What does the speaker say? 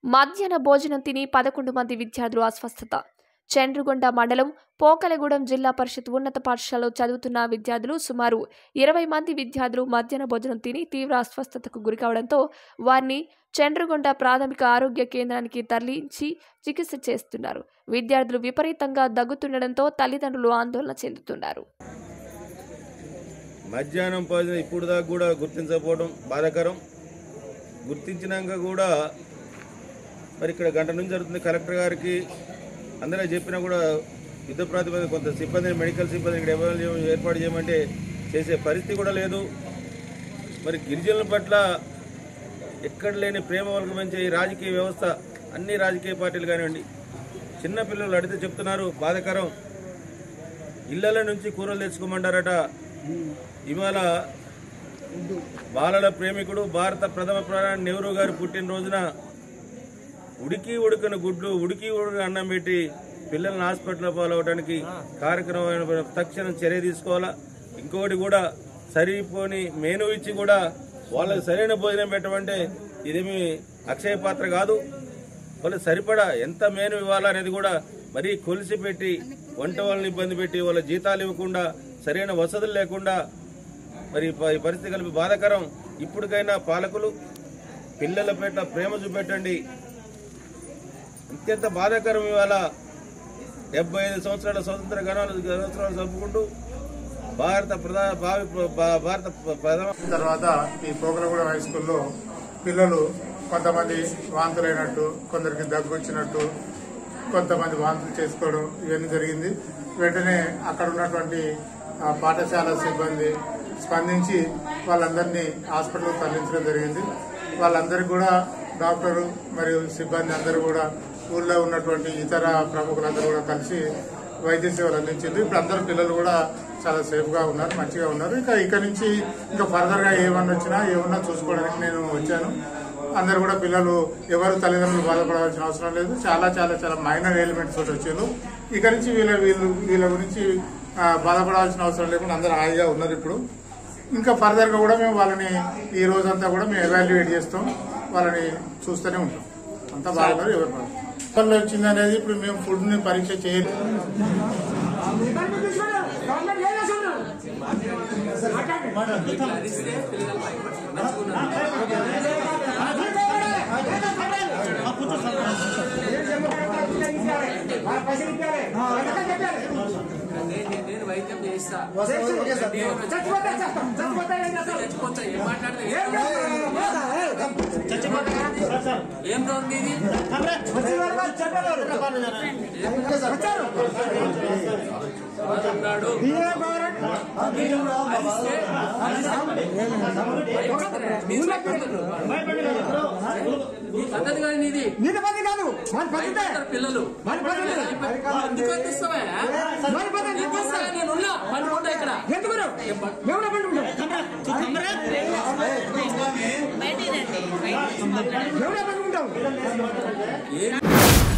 మధ్యాహ్న భోజనం తిని పదకొండు మంది విద్యార్థులు అస్వస్థత చండ్రుగొండ మండలం పోకలగూడెం జిల్లా పరిషత్ ఉన్నత పాఠశాలలో చదువుతున్న విద్యార్థులు సుమారు ఇరవై మంది విద్యార్థులు మధ్యాహ్న భోజనం తిని తీవ్ర అస్వస్థతకు గురికావడంతో వారిని చండ్రుగొండ ప్రాథమిక ఆరోగ్య కేంద్రానికి తరలించి చికిత్స చేస్తున్నారు విద్యార్థులు విపరీతంగా దగ్గుతుండడంతో తల్లిదండ్రులు ఆందోళన చెందుతున్నారు మధ్యాహ్నం భోజనం ఇప్పుడు దాకా కూడా గుర్తించకపోవడం బాధాకరం గుర్తించినాక కూడా మరి ఇక్కడ గంట నుంచి జరుగుతుంది కలెక్టర్ గారికి అందరూ చెప్పినా కూడా యుద్ధ ప్రాతిపదిక కొంత సిబ్బందిని మెడికల్ సిబ్బంది ఇక్కడ ఎవరు ఏర్పాటు చేయమంటే చేసే పరిస్థితి కూడా లేదు మరి గిరిజనుల పట్ల ఎక్కడ లేని ప్రేమ వలకమించే ఈ రాజకీయ వ్యవస్థ అన్ని రాజకీయ పార్టీలు కానివ్వండి చిన్నపిల్లలు అడిగితే చెప్తున్నారు బాధాకరం ఇళ్ల నుంచి కూరలు తెచ్చుకోమంటారట ఇవాళ బాలల ప్రేమికుడు భారత ప్రథమ ప్రధాని నెహ్రూ గారు పుట్టినరోజున ఉడికి ఉడకని గుడ్లు ఉడికి ఉడకని అన్నం పెట్టి పిల్లల్ని హాస్పిటల్లో పాలవడానికి కార్యక్రమం తక్షణం చర్య తీసుకోవాలా ఇంకోటి కూడా సరిపోని మేను ఇచ్చి కూడా వాళ్ళకి సరైన భోజనం పెట్టమంటే ఇదేమి అక్షయ పాత్ర కాదు వాళ్ళు సరిపడా ఎంత మేను ఇవ్వాలనేది కూడా మరీ కొలిసి పెట్టి వంట వాళ్ళని ఇబ్బంది పెట్టి వాళ్ళ జీతాలు ఇవ్వకుండా సరైన వసతులు లేకుండా మరి ప- ఈ పరిస్థితి కలిపి బాధాకరం ఇప్పటికైనా పాలకులు పిల్లల పట్ల ప్రేమ చూపెట్టండి అత్యంత బాధాకరం ఇవాళ డెబ్బై ఐదు సంవత్సరాల స్వతంత్ర గణాలు సంవత్సరాలు జరుపుకుంటూ భారత ప్రధా భావి భా- భారత ప్రథమ తర్వాత ఈ పోకలగూడ హై స్కూల్లో పిల్లలు కొంతమంది వాంతులైనట్టు కొందరికి దగ్గు వచ్చినట్టు కొంతమంది వాంతులు చేసుకోవడం ఇవన్నీ జరిగింది వెంటనే అక్కడ ఉన్నటువంటి ఆ, పాఠశాల సిబ్బంది స్పందించి వాళ్ళందరినీ హాస్పిటల్కి తరలించడం జరిగింది వాళ్ళందరికీ కూడా డాక్టరు మరియు సిబ్బంది అందరూ కూడా ఊళ్ళో ఉన్నటువంటి ఇతర ప్రముఖులందరూ కూడా కలిసి వైద్య సేవలు అందించింది ఇప్పుడు అందరు పిల్లలు కూడా చాలా సేఫ్ గా ఉన్నారు మంచిగా ఉన్నారు ఇంకా ఇక్కడ నుంచి ఇంకా ఫర్దర్ గా ఏమన్నా వచ్చినా ఏమన్నా చూసుకోవడానికి నేను వచ్చాను అందరు కూడా పిల్లలు ఎవరు తల్లిదండ్రులు బాధపడవలసిన అవసరం లేదు చాలా చాలా చాలా మైనర్ ఎలిమెంట్స్ తోటి వచ్చారు ఇక నుంచి వీళ్ళ వీళ్ళు వీళ్ళ గురించి ఆ, బాధపడాల్సిన అవసరం లేకుండా అందరు హాయిగా ఉన్నారు ఇప్పుడు ఇంకా ఫర్దర్ గా కూడా మేము వాళ్ళని ఈ రోజంతా కూడా మేము ఎవాల్యుయేట్ చేస్తాం వాళ్ళని చూస్తూనే ఉంటాం అంతా బాగున్నారు ఎవరు బాగున్నారు ఎప్పట్లో వచ్చింది అనేది ఇప్పుడు మేము ఫుడ్ ని పరీక్ష చేయలేదు నేను- నేను వైద్యం చేయిస్తా నేను చచ్చిపోతా ఏం మాట్లాడితే ఏం రోగ్ ఇది ఉన్నాడు మీరు అరిస్తే మీరు భయపడుతున్నారు. ఈ పద్ధతి కాదు నీది నీటి పద్ధతి కాదు మన పద్ధతే భయపడతారు పిల్లలు మన పద్ధతి ఎందుకు అందిస్తావా మన పద్ధతి నీకు ఇస్తావా? నేను ఉన్నా పండుకుంటా ఇక్కడ ఎందుకు మేము కూడా పండుకుంటాం మేము కూడా పండుకుంటాం ఏం